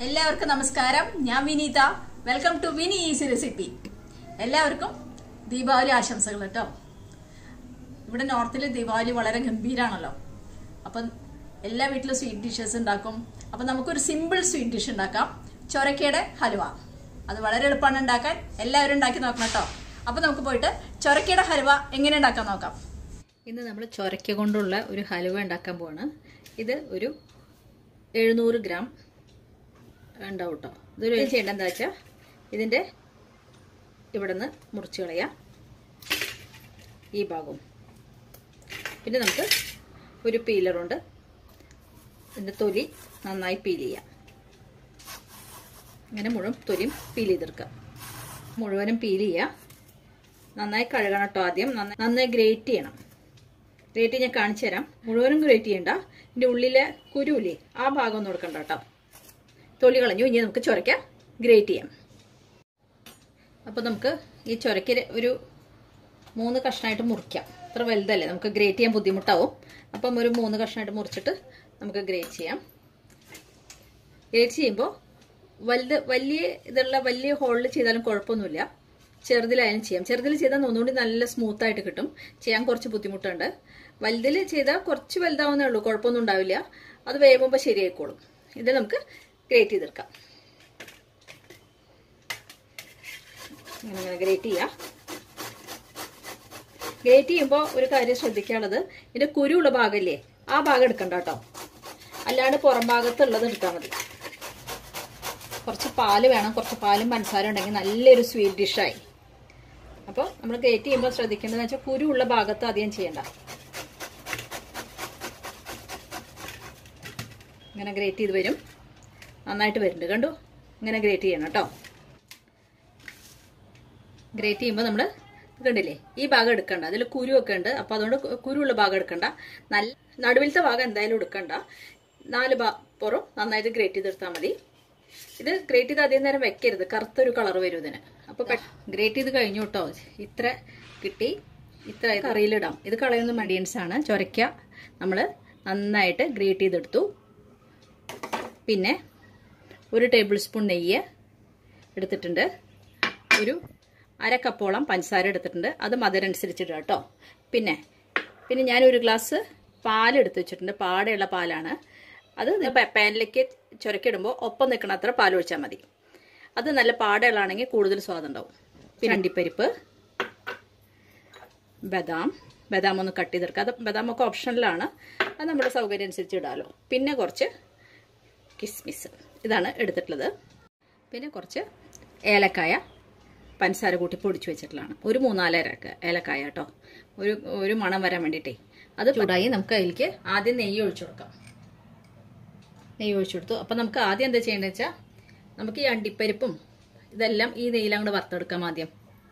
എല്ലാവർക്കും നമസ്കാരം ഞാൻ Vineetha welcome to Vini easy recipe എല്ലാവർക്കും ദീപാവലി ആശംസകൾ കേട്ടോ ഇവിടെ നോർത്തിൽ ദീപാവലി വളരെ ഗംഭീരാണല്ലോ അപ്പം എല്ലാ വീട്ടിലും സ്വീറ്റ് ഡിഷസ് ഉണ്ടാക്കും അപ്പം നമുക്കൊരു സിമ്പിൾ സ്വീറ്റ് ഡിഷ് ഉണ്ടാക്കാം ചൊരക്കയുടെ ഹലുവ അത് വളരെ എളുപ്പമാണ് ഉണ്ടാക്കാൻ എല്ലാവരും ഉണ്ടാക്കി നോക്കണം കേട്ടോ അപ്പം നമുക്ക് പോയിട്ട് ചൊരക്കയുടെ ഹലുവ എങ്ങനെ ഉണ്ടാക്കാൻ നോക്കാം ഇന്ന് നമ്മൾ ചൊരക്ക കൊണ്ടുള്ള ഒരു ഹലുവ ഉണ്ടാക്കാൻ പോവാണ് ഇത് ഒരു എഴുന്നൂറ് ഗ്രാം ഉണ്ടാവും കേട്ടോ ഇതൊരു ചെയ്യേണ്ടത് എന്താ വെച്ചാൽ ഇതിൻ്റെ ഇവിടെ നിന്ന് മുറിച്ച് കളയാം ഈ ഭാഗവും പിന്നെ നമുക്ക് ഒരു പീലറുണ്ട് ഇതിൻ്റെ തൊലി നന്നായി പീൽ ചെയ്യാം ഇങ്ങനെ മുഴുവൻ തൊലിയും പീൽ ചെയ്തെടുക്കുക മുഴുവനും പീൽ ചെയ്യുക നന്നായി കഴുകണം കേട്ടോ ആദ്യം നന്നായി നന്നായി ഗ്രേറ്റ് ചെയ്യണം ഗ്രേറ്റ് ഞാൻ കാണിച്ചു തരാം മുഴുവനും ഗ്രേറ്റ് ചെയ്യണ്ട ഇതിൻ്റെ ഉള്ളിലെ കുരുവില്ലേ ആ ഭാഗം ഒന്നും കൊടുക്കണ്ട കേട്ടോ തൊലി കളഞ്ഞു ഇനി നമുക്ക് ചുരയ്ക്ക ഗ്രേറ്റ് ചെയ്യാം അപ്പോൾ നമുക്ക് ഈ ചുരയ്ക്ക് ഒരു മൂന്ന് കഷ്ണമായിട്ട് മുറിക്കാം അത്ര വലുതല്ലേ നമുക്ക് ഗ്രേറ്റ് ചെയ്യാൻ ബുദ്ധിമുട്ടാവും അപ്പം ഒരു മൂന്ന് കഷ്ണമായിട്ട് മുറിച്ചിട്ട് നമുക്ക് ഗ്രേറ്റ് ചെയ്യാം ഗ്രേറ്റ് ചെയ്യുമ്പോൾ വലുത് വലിയ ഇതുള്ള വലിയ ഹോളിൽ ചെയ്താലും കുഴപ്പമൊന്നുമില്ല ചെറുതിലായാലും ചെയ്യാം ചെറുതിൽ ചെയ്താൽ ഒന്നുകൂടി നല്ല സ്മൂത്ത് ആയിട്ട് കിട്ടും ചെയ്യാൻ കുറച്ച് ബുദ്ധിമുട്ടുണ്ട് വലുതിൽ ചെയ്താൽ കുറച്ച് വലുതാവുന്നേ ഉള്ളൂ കുഴപ്പമൊന്നും ഉണ്ടാവില്ല അത് വേകുമ്പോൾ ശരിയായിക്കോളും ഇത് നമുക്ക് ഗ്രേറ്റ് ചെയ്തെടുക്കാം ഇങ്ങനെ ഇങ്ങനെ ഗ്രേറ്റ് ചെയ്യാം ഗ്രേറ്റ് ചെയ്യുമ്പോൾ ഒരു കാര്യം ശ്രദ്ധിക്കാനുള്ളത് ഇതിന്റെ കുരുള്ള ഭാഗമില്ലേ ആ ഭാഗം എടുക്കണ്ട കേട്ടോ അല്ലാണ്ട് പുറം ഭാഗത്തുള്ളത് എടുത്താൽ മതി കുറച്ച് പാല് വേണം കുറച്ച് പാലും പഞ്ചസാര ഉണ്ടെങ്കിൽ നല്ലൊരു സ്വീറ്റ് ഡിഷായി അപ്പോൾ നമ്മൾ ഗ്രേറ്റ് ചെയ്യുമ്പോൾ ശ്രദ്ധിക്കേണ്ടതെന്ന് വെച്ചാൽ കുരുള്ള ഭാഗത്ത് അധികം ചെയ്യണ്ട ഇങ്ങനെ ഗ്രേറ്റ് ചെയ്ത് വരും നന്നായിട്ട് വരുന്നുണ്ട് കണ്ടു ഇങ്ങനെ ഗ്രേറ്റ് ചെയ്യണം കേട്ടോ ഗ്രേറ്റ് ചെയ്യുമ്പോൾ നമ്മൾ കണ്ടില്ലേ ഈ ഭാഗം എടുക്കണ്ട അതിൽ കുരുവൊക്കെ ഉണ്ട് അപ്പോൾ അതുകൊണ്ട് കുരുള്ള ഭാഗം എടുക്കണ്ട നല്ല നടുവിലത്തെ ഭാഗം എന്തായാലും എടുക്കണ്ട നാല് ഭാ പുറം നന്നായിട്ട് ഗ്രേറ്റ് ചെയ്തെടുത്താൽ മതി ഇത് ഗ്രേറ്റ് ചെയ്ത് അധികം നേരം വെക്കരുത് കറുത്തൊരു കളർ വരും ഇതിന് അപ്പോൾ ഗ്രേറ്റ് ചെയ്ത് കഴിഞ്ഞു കേട്ടോ ഇത്ര കിട്ടി ഇത്ര കറിയിലിടാം ഇത് കളയുന്ന മഡിയൻസ് ആണ് ചൊരയ്ക്ക നമ്മൾ നന്നായിട്ട് ഗ്രേറ്റ് ചെയ്തെടുത്തു പിന്നെ ഒരു ടേബിൾ സ്പൂൺ നെയ്യ് എടുത്തിട്ടുണ്ട് ഒരു അര കപ്പോളം പഞ്ചസാര എടുത്തിട്ടുണ്ട് അത് മധുരം അനുസരിച്ചിടുക കേട്ടോ പിന്നെ പിന്നെ ഞാൻ ഒരു ഗ്ലാസ് പാൽ എടുത്ത് വെച്ചിട്ടുണ്ട് പാടയുള്ള പാലാണ് അത് പാനിലേക്ക് ചുരക്കിടുമ്പോൾ ഒപ്പം നിൽക്കണ അത്ര പാൽ ഒഴിച്ചാൽ മതി അത് നല്ല പാടകളാണെങ്കിൽ കൂടുതൽ സ്വാദം ഉണ്ടാവും പിന്നെ അണ്ടിപ്പരിപ്പ് ബദാം ബദാം ഒന്ന് കട്ട് ചെയ്തെടുക്കുക അത് ബദാമൊക്കെ ഓപ്ഷനിലാണ് അത് നമ്മുടെ സൗകര്യം അനുസരിച്ച് ഇടാമല്ലോ പിന്നെ കുറച്ച് കിസ്മിസ് ഇതാണ് എടുത്തിട്ടുള്ളത് പിന്നെ കുറച്ച് ഏലക്കായ പഞ്ചസാര കൂട്ടി പൊടിച്ചു വെച്ചിട്ടുള്ളതാണ് ഒരു മൂന്നാലരക്ക് ഏലക്കായ കേട്ടോ ഒരു ഒരു മണം വരാൻ വേണ്ടിയിട്ടേ അത് ചൂടായി നമുക്ക് അതിലേക്ക് ആദ്യം നെയ്യ് ഒഴിച്ചു കൊടുക്കാം നെയ്യ് ഒഴിച്ചു കൊടുത്തു അപ്പം നമുക്ക് ആദ്യം എന്താ ചെയ്യേണ്ടത് വെച്ചാൽ നമുക്ക് ഈ അണ്ടിപ്പരിപ്പും ഇതെല്ലാം ഈ നെയ്യിലങ്ങോട്ട് വറുത്തെടുക്കാം ആദ്യം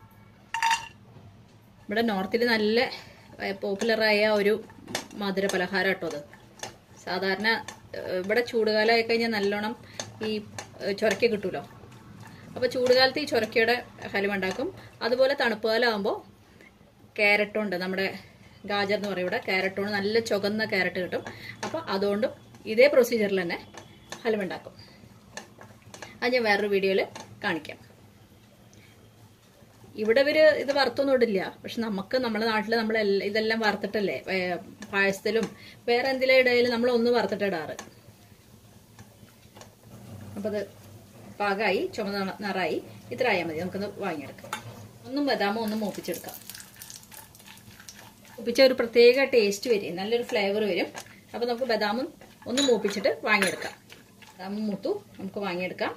ഇവിടെ നോർത്തിൽ നല്ല പോപ്പുലറായ ഒരു മധുര പലഹാരം കേട്ടോ അത് സാധാരണ ഇവിടെ ചൂടുകാലമായി കഴിഞ്ഞാൽ നല്ലോണം ഈ ചൊരക്ക കിട്ടുമല്ലോ അപ്പോൾ ചൂടുകാലത്ത് ഈ ചൊരക്കയുടെ ഹലുവ ഉണ്ടാക്കും അതുപോലെ തണുപ്പ് കാലമാകുമ്പോൾ ക്യാരറ്റുണ്ട് നമ്മുടെ ഗാജർ എന്ന് പറയും ഇവിടെ ക്യാരറ്റുകൊണ്ട് നല്ല ചുവന്ന ക്യാരറ്റ് കിട്ടും അപ്പോൾ അതുകൊണ്ടും ഇതേ പ്രൊസീജിയറിൽ തന്നെ ഹലുവ ഉണ്ടാക്കും അത് ഞാൻ വേറൊരു വീഡിയോയിൽ കാണിക്കാം ഇവിടെ ഇവർ ഇത് വറുത്തൊന്നും ഇടില്ല പക്ഷെ നമുക്ക് നമ്മുടെ നാട്ടിൽ നമ്മൾ ഇതെല്ലാം വറുത്തിട്ടല്ലേ പായസത്തിലും വേറെ എന്തെങ്കിലും ഇടയിൽ നമ്മൾ ഒന്ന് വറുത്തിട്ടിടാറ് അപ്പോൾ അത് പാകമായി ചുമന്ന നിറായി ഇത്ര ആയാൽ മതി നമുക്കൊന്ന് വാങ്ങിയെടുക്കാം ഒന്നും ബദാമോ ഒന്നും മൂപ്പിച്ചെടുക്കാം മൂപ്പിച്ച ഒരു പ്രത്യേക ടേസ്റ്റ് വരും നല്ലൊരു ഫ്ലേവർ വരും അപ്പോൾ നമുക്ക് ബദാമും ഒന്ന് മൂപ്പിച്ചിട്ട് വാങ്ങിയെടുക്കാം ബദാമും മൂത്തു നമുക്ക് വാങ്ങിയെടുക്കാം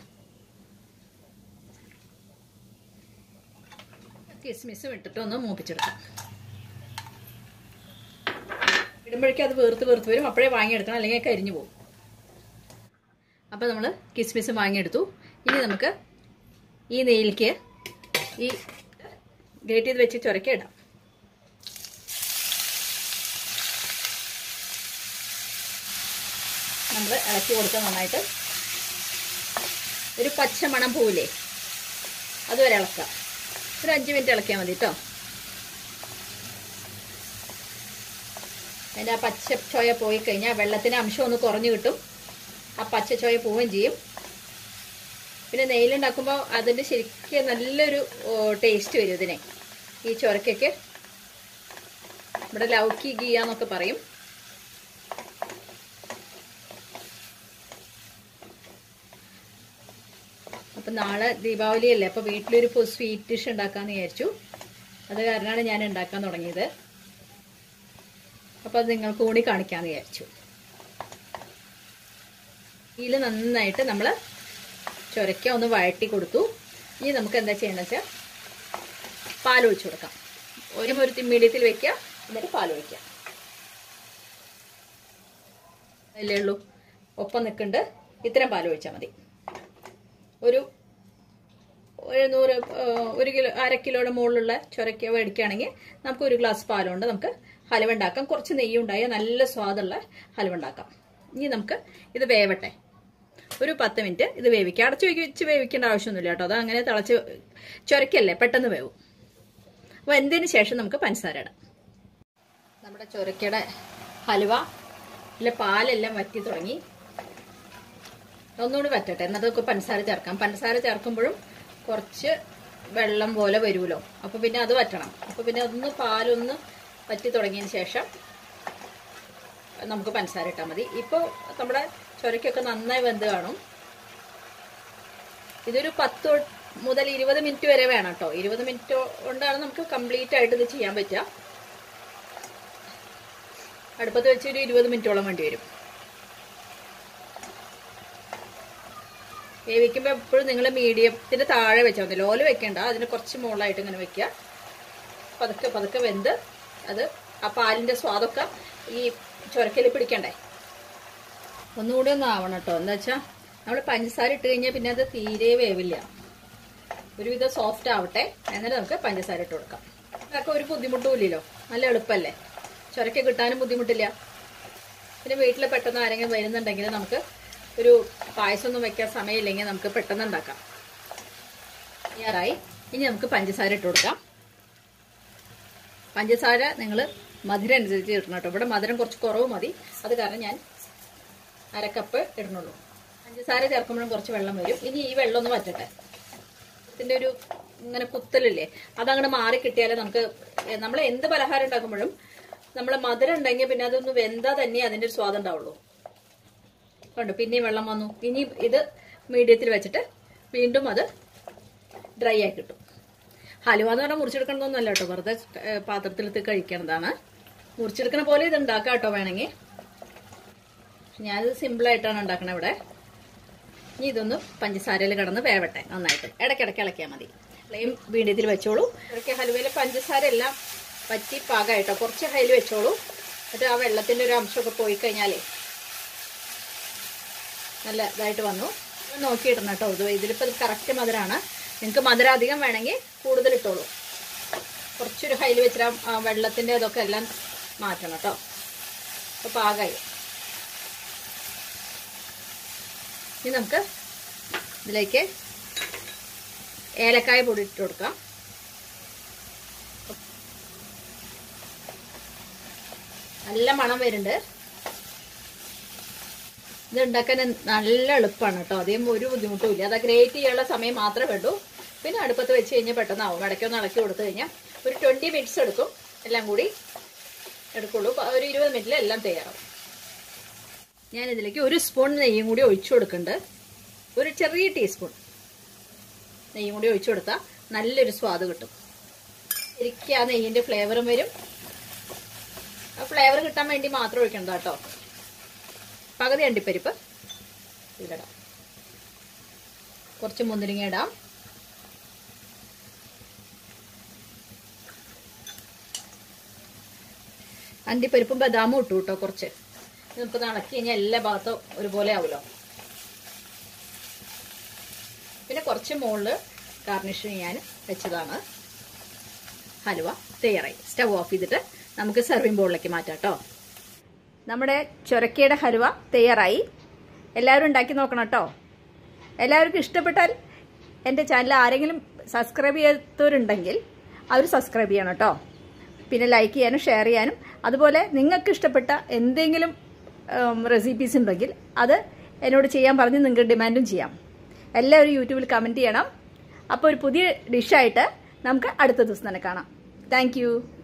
കിസ്മിസും ഇട്ടിട്ട് ഒന്ന് മൂപ്പിച്ചെടുക്കാം ഇടുമ്പോഴേക്കും അത് വീർത്ത് വീർത്ത് വരും അപ്പോഴേ വാങ്ങിയെടുക്കണം അല്ലെങ്കിൽ കരിഞ്ഞു പോകും അപ്പോൾ നമ്മൾ കിസ്മിസ് വാങ്ങിയെടുത്തു ഇനി നമുക്ക് ഈ നെയ്യിലേക്ക് ഈ ഗ്രേറ്റ് ചെയ്ത് വെച്ച് ചുരക്ക ഇടാം നമ്മൾ ഇളക്കി കൊടുക്കുക നന്നായിട്ട് ഒരു പച്ച മണം പോവില്ലേ അതുവരെ ഇളക്കുക ഒരു അഞ്ച് മിനിറ്റ് ഇളക്കിയാൽ മതി കേട്ടോ അതിൻ്റെ ആ പച്ച ചോയ പോയി കഴിഞ്ഞാൽ വെള്ളത്തിന് അംശം ഒന്ന് കുറഞ്ഞു കിട്ടും ആ പച്ച ചോയ പോവുകയും ചെയ്യും പിന്നെ നെയ്യിലുണ്ടാക്കുമ്പോൾ അതിൻ്റെ ശരിക്കും നല്ലൊരു ടേസ്റ്റ് വരും ഇതിനെ ഈ ചൊരക്കൊക്കെ ഇവിടെ ലൗക്കി ഗീയ എന്നൊക്കെ പറയും അപ്പം നാളെ ദീപാവലി അല്ലേ അപ്പോൾ വീട്ടിലൊരു സ്വീറ്റ് ഡിഷ് ഉണ്ടാക്കാമെന്ന് വിചാരിച്ചു അത് കാരണമാണ് ഞാൻ ഉണ്ടാക്കാൻ തുടങ്ങിയത് അപ്പോൾ അത് നിങ്ങൾക്ക് കൂടി കാണിക്കാമെന്ന് വിചാരിച്ചു ഇതിൽ നന്നായിട്ട് നമ്മൾ ചുരക്ക ഒന്ന് വഴറ്റി കൊടുത്തു ഇനി നമുക്ക് എന്താ ചെയ്യണമെന്ന് വെച്ചാൽ പാൽ ഒഴിച്ചു കൊടുക്കാം ഒരു ഒരു മീഡിയത്തിൽ വെക്കുക എന്നിട്ട് പാൽ ഒഴിക്കുക അല്ലേ ഉള്ളൂ ഒപ്പം നിൽക്കുന്നുണ്ട് ഇത്രയും പാൽ ഒഴിച്ചാൽ മതി ഒരു ഒരു നൂറ് ഒരു കിലോ അര കിലോയുടെ മുകളിലുള്ള ചുരക്ക മേടിക്കുകയാണെങ്കിൽ നമുക്ക് ഒരു ഗ്ലാസ് പാലുകൊണ്ട് നമുക്ക് ഹലുവ ഉണ്ടാക്കാം കുറച്ച് നെയ്യ് ഉണ്ടായാൽ നല്ല സ്വാദുള്ള ഹലുവ ഉണ്ടാക്കാം ഇനി നമുക്ക് ഇത് വേവട്ടെ ഒരു പത്ത് മിനിറ്റ് ഇത് വേവിക്കാം അടച്ചു വെച്ച് വേവിക്കേണ്ട ആവശ്യമൊന്നുമില്ല കേട്ടോ അത് അങ്ങനെ തിളച്ച് ചുരക്കല്ലേ പെട്ടെന്ന് വേവും അപ്പോൾ എന്തിനു ശേഷം നമുക്ക് പഞ്ചസാര ഇടാം നമ്മുടെ ചുരക്കയുടെ ഹലുവ ഇല്ല പാലെല്ലാം വറ്റി തുടങ്ങി ഒന്നുകൂടി വറ്റട്ടെ എന്നിട്ട് നമുക്ക് പഞ്ചസാര ചേർക്കാം പഞ്ചസാര ചേർക്കുമ്പോഴും കുറച്ച് വെള്ളം പോലെ വരുമല്ലോ അപ്പോൾ പിന്നെ അത് വറ്റണം അപ്പോൾ പിന്നെ ഒന്ന് പാലൊന്ന് വറ്റി തുടങ്ങിയതിന് ശേഷം നമുക്ക് പഞ്ചസാര ഇട്ടാൽ മതി ഇപ്പോൾ നമ്മുടെ ചുരക്കൊക്കെ നന്നായി വെന്ത് കാണും ഇതൊരു പത്ത് മുതൽ ഇരുപത് മിനിറ്റ് വരെ വേണം കേട്ടോ ഇരുപത് മിനിറ്റ് കൊണ്ടാണ് നമുക്ക് കംപ്ലീറ്റ് ആയിട്ട് ഇത് ചെയ്യാൻ പറ്റുക അടുപ്പത്ത് വെച്ച് ഒരു ഇരുപത് മിനിറ്റോളം വേണ്ടി വരും വേവിക്കുമ്പോൾ എപ്പോഴും നിങ്ങൾ മീഡിയത്തിന് താഴെ വെച്ചാൽ മതി ലോല് വെക്കേണ്ട അതിന് കുറച്ച് മുകളിലായിട്ട് ഇങ്ങനെ വെക്കുക പതുക്കെ പതുക്കെ വെന്ത് അത് ആ പാലിൻ്റെ സ്വാദൊക്കെ ഈ ചുരക്കൽ പിടിക്കണ്ടേ ഒന്നുകൂടി ഒന്ന് ആവണം കേട്ടോ എന്താ വെച്ചാൽ നമ്മൾ പഞ്ചസാര ഇട്ട് കഴിഞ്ഞാൽ പിന്നെ അത് തീരെ വേവില്ല ഒരുവിധം സോഫ്റ്റ് ആവട്ടെ എന്നിട്ട് നമുക്ക് പഞ്ചസാര ഇട്ട് കൊടുക്കാം അതൊക്കെ ഒരു ബുദ്ധിമുട്ടും ഇല്ലല്ലോ നല്ല എളുപ്പമല്ലേ ചുരക്ക കിട്ടാനും ബുദ്ധിമുട്ടില്ല പിന്നെ വീട്ടിൽ പെട്ടെന്ന് ആരെങ്കിലും വരുന്നുണ്ടെങ്കിൽ നമുക്ക് ഒരു പായസമൊന്നും വെക്കാൻ സമയമില്ലെങ്കിൽ നമുക്ക് പെട്ടെന്ന് ഉണ്ടാക്കാം തയ്യാറായി ഇനി നമുക്ക് പഞ്ചസാര ഇട്ട് കൊടുക്കാം പഞ്ചസാര നിങ്ങൾ മധുരം അനുസരിച്ച് ഇടണം കേട്ടോ ഇവിടെ മധുരം കുറച്ച് കുറവ് മതി അത് കാരണം ഞാൻ അരക്കപ്പ് ഇടണുള്ളൂ പഞ്ചസാര ചേർക്കുമ്പോഴും കുറച്ച് വെള്ളം വരും ഇനി ഈ വെള്ളം ഒന്ന് വറ്റട്ടെ ഇതിൻ്റെ ഒരു ഇങ്ങനെ കുത്തലില്ലേ അതങ്ങോട്ട് മാറി കിട്ടിയാലേ നമുക്ക് നമ്മൾ എന്ത് പലഹാരം ഉണ്ടാക്കുമ്പോഴും നമ്മൾ മധുരം ഉണ്ടെങ്കിൽ പിന്നെ അതൊന്ന് വെന്താ തന്നെ അതിൻ്റെ ഒരു സ്വാദം ഉണ്ടാവുള്ളൂ കണ്ടു പിന്നെയും വെള്ളം വന്നു ഇനി ഇത് മീഡിയത്തിൽ വെച്ചിട്ട് വീണ്ടും അത് ഡ്രൈ ആയി കിട്ടും ഹലുവ എന്ന് പറഞ്ഞാൽ മുറിച്ചെടുക്കണമെന്നല്ല കേട്ടോ വെറുതെ പാത്രത്തിലെടുത്ത് കഴിക്കണതാണ് മുറിച്ചെടുക്കണ പോലെ ഇത് ഉണ്ടാക്കാം കേട്ടോ വേണമെങ്കിൽ ഞാനിത് സിമ്പിളായിട്ടാണ് ഉണ്ടാക്കണത് ഇവിടെ ഇനി ഇതൊന്ന് പഞ്ചസാരയിൽ കിടന്ന് വേവട്ടെ നന്നായിട്ട് ഇടയ്ക്കിടയ്ക്ക് ഇളക്കിയാൽ മതി ഫ്ലെയിം വീണ്ടുത്തിൽ വെച്ചോളൂ ഇടയ്ക്ക് ഹലുവയിൽ പഞ്ചസാര എല്ലാം പറ്റി പാകമായിട്ടോ കുറച്ച് ഹൈൽ വെച്ചോളൂ എന്നിട്ട് ആ വെള്ളത്തിൻ്റെ ഒരു അംശമൊക്കെ പോയി കഴിഞ്ഞാലേ നല്ല ഇതായിട്ട് വന്നു നോക്കിയിടണം കേട്ടോ ഇത് ഇതിലിപ്പോൾ ഇത് കറക്റ്റ് മധുരമാണ് നിങ്ങൾക്ക് മധുരം അധികം വേണമെങ്കിൽ കൂടുതൽ ഇട്ടോളൂ കുറച്ചൊരു ഹൈൽ വെച്ചാൽ ആ വെള്ളത്തിൻ്റെ ഇതൊക്കെ എല്ലാം മാറ്റണം കേട്ടോ അപ്പോൾ പാകമായി ഇനി നമുക്ക് ഇതിലേക്ക് ഏലക്കായ പൊടി ഇട്ട് കൊടുക്കാം നല്ല മണം വരുന്നുണ്ട് ഇത് ഉണ്ടാക്കാൻ നല്ല എളുപ്പമാണ് കേട്ടോ അധികം ഒരു ബുദ്ധിമുട്ടും ഇല്ല അത് ഗ്രേറ്റ് ചെയ്യാനുള്ള സമയം മാത്രമേ വേണ്ടൂ പിന്നെ അടുപ്പത്ത് വെച്ച് കഴിഞ്ഞാൽ പെട്ടെന്നാവും ഇടയ്ക്കൊന്ന് ഇളക്കി കൊടുത്തു കഴിഞ്ഞാൽ ഒരു ട്വൻറ്റി മിനിറ്റ്സ് എടുക്കും എല്ലാം കൂടി എടുക്കുള്ളൂ ഒരു ഇരുപത് മിനിറ്റിൽ എല്ലാം തയ്യാറാവും ഞാൻ ഇതിലേക്ക് ഒരു സ്പൂൺ നെയ്യും കൂടി ഒഴിച്ചു കൊടുക്കുന്നുണ്ട് ഒരു ചെറിയ ടീസ്പൂൺ നെയ്യും കൂടി ഒഴിച്ചു കൊടുത്താൽ നല്ലൊരു സ്വാദ് കിട്ടും ശരിക്കും ആ നെയ്യിൻ്റെ ഫ്ലേവറും വരും ആ ഫ്ലേവർ കിട്ടാൻ വേണ്ടി മാത്രം ഒഴിക്കണ്ട കേട്ടോ പകുതി അണ്ടിപ്പരിപ്പ് ഇതിലിടാം കുറച്ച് മുന്തിരിങ്ങ ഇടാം അണ്ടിപ്പരിപ്പും ബദാമും ഇട്ടു കേട്ടോ കുറച്ച് നമുക്ക് നടക്കി കഴിഞ്ഞാൽ എല്ലാ ഭാഗത്തും ഒരുപോലെ ആവുമല്ലോ പിന്നെ കുറച്ച് മുകളിൽ ഗാർണിഷ് ചെയ്യാൻ വെച്ചതാണ് ഹലുവ തയ്യാറായി സ്റ്റവ് ഓഫ് ചെയ്തിട്ട് നമുക്ക് സെർവിങ് ബോളിലേക്ക് മാറ്റാം കേട്ടോ നമ്മുടെ ചുരക്കയുടെ ഹലുവ തയ്യാറായി എല്ലാവരും ഉണ്ടാക്കി നോക്കണം കേട്ടോ എല്ലാവർക്കും ഇഷ്ടപ്പെട്ടാൽ എൻ്റെ ചാനൽ ആരെങ്കിലും സബ്സ്ക്രൈബ് ചെയ്യാത്തവരുണ്ടെങ്കിൽ അവർ സബ്സ്ക്രൈബ് ചെയ്യണം കേട്ടോ പിന്നെ ലൈക്ക് ചെയ്യാനും ഷെയർ ചെയ്യാനും അതുപോലെ നിങ്ങൾക്ക് ഇഷ്ടപ്പെട്ട എന്തെങ്കിലും റെസിപ്പീസ് ഉണ്ടെങ്കിൽ അത് എന്നോട് ചെയ്യാൻ പറഞ്ഞ് നിങ്ങൾക്ക് ഡിമാൻഡും ചെയ്യാം എല്ലാവരും യൂട്യൂബിൽ കമൻറ്റ് ചെയ്യണം അപ്പോൾ ഒരു പുതിയ ഡിഷായിട്ട് നമുക്ക് അടുത്ത ദിവസം തന്നെ കാണാം താങ്ക്